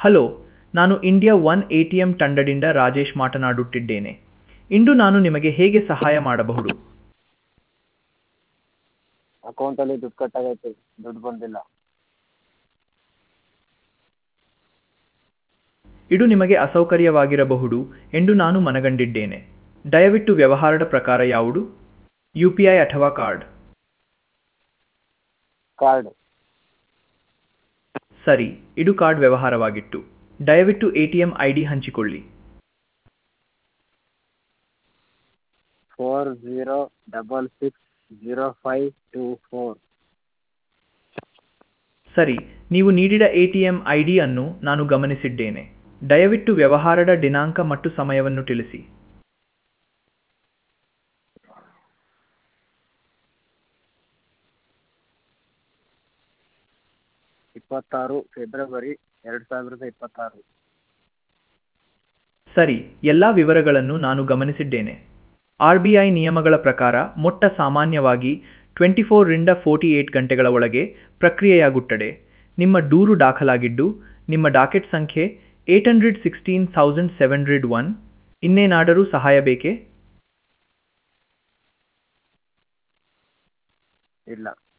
hello ನಾನು India one A T M ತಂಡದಿಂದ ರಾಜೇಶ್ ಮಾತನಾಡುತ್ತಿದ್ದೇನೆ ಇಂದು ನಾನು ನಿಮಗೆ ಹೇಗೆ ಸಹಾಯ ಮಾಡಬಹುದು ಅಕೌಂಟಲ್ಲಿ ದುಡ್ಡು ಕಟ್ಟಾಗೈತೆ ದುಡ್ಡು ಬಂದಿಲ್ಲ ಇದು ನಿಮಗೆ ಅಸೌಕರ್ಯವಾಗಿರಬಹುದು ಎಂದು ನಾನು ಮನಗಂಡಿದ್ದೇನೆ ದಯವಿಟ್ಟು ವ್ಯವಹಾರದ ಪ್ರಕಾರ ಯಾವುದು ಯು ಪಿ ಐ ಅಥವಾ ಕಾರ್ಡ್ ಕಾರ್ಡ್ ಸರಿ ಇದು ಕಾರ್ಡ್ ವ್ಯವಹಾರವಾಗಿತ್ತು ದಯವಿಟ್ಟು A T M I D ಹಂಚಿಕೊಳ್ಳಿ four zero double six zero five two four ಸರಿ ನೀವು ನೀಡಿದ ಎ ಟಿ ಎಂ ಐ ಡಿಯನ್ನು ನಾನು ಗಮನಿಸಿದ್ದೇನೆ ದಯವಿಟ್ಟು ವ್ಯವಹಾರದ ದಿನಾಂಕ ಮತ್ತು ಸಮಯವನ್ನು ತಿಳಿಸಿ ಇಪ್ಪತ್ತಾರು ಫೆಬ್ರವರಿ ಎರಡು ಸಾವಿರದ ಇಪ್ಪತ್ತಾರು ಸರಿ ಎಲ್ಲ ವಿವರಗಳನ್ನು ನಾನು ಗಮನಿಸಿದ್ದೇನೆ ಆರ್ ಬಿ ಐ ನಿಯಮಗಳ ಪ್ರಕಾರ ಮೊಟ್ಟ ಸಾಮಾನ್ಯವಾಗಿ ಟ್ವೆಂಟಿ ಫೋರ್ರಿಂದ ಫೋರ್ಟಿ ಏಟ್ ಗಂಟೆಗಳ ಒಳಗೆ ಪ್ರಕ್ರಿಯೆಯಾಗುತ್ತದೆ ನಿಮ್ಮ ದೂರು ದಾಖಲಾಗಿದ್ದು ನಿಮ್ಮ ಡಾಕೆಟ್ ಸಂಖ್ಯೆ eight hundred sixteen thousand seven hundred one ಇನ್ನೇನಾದರೂ ಸಹಾಯ ಬೇಕೇ ಇಲ್ಲ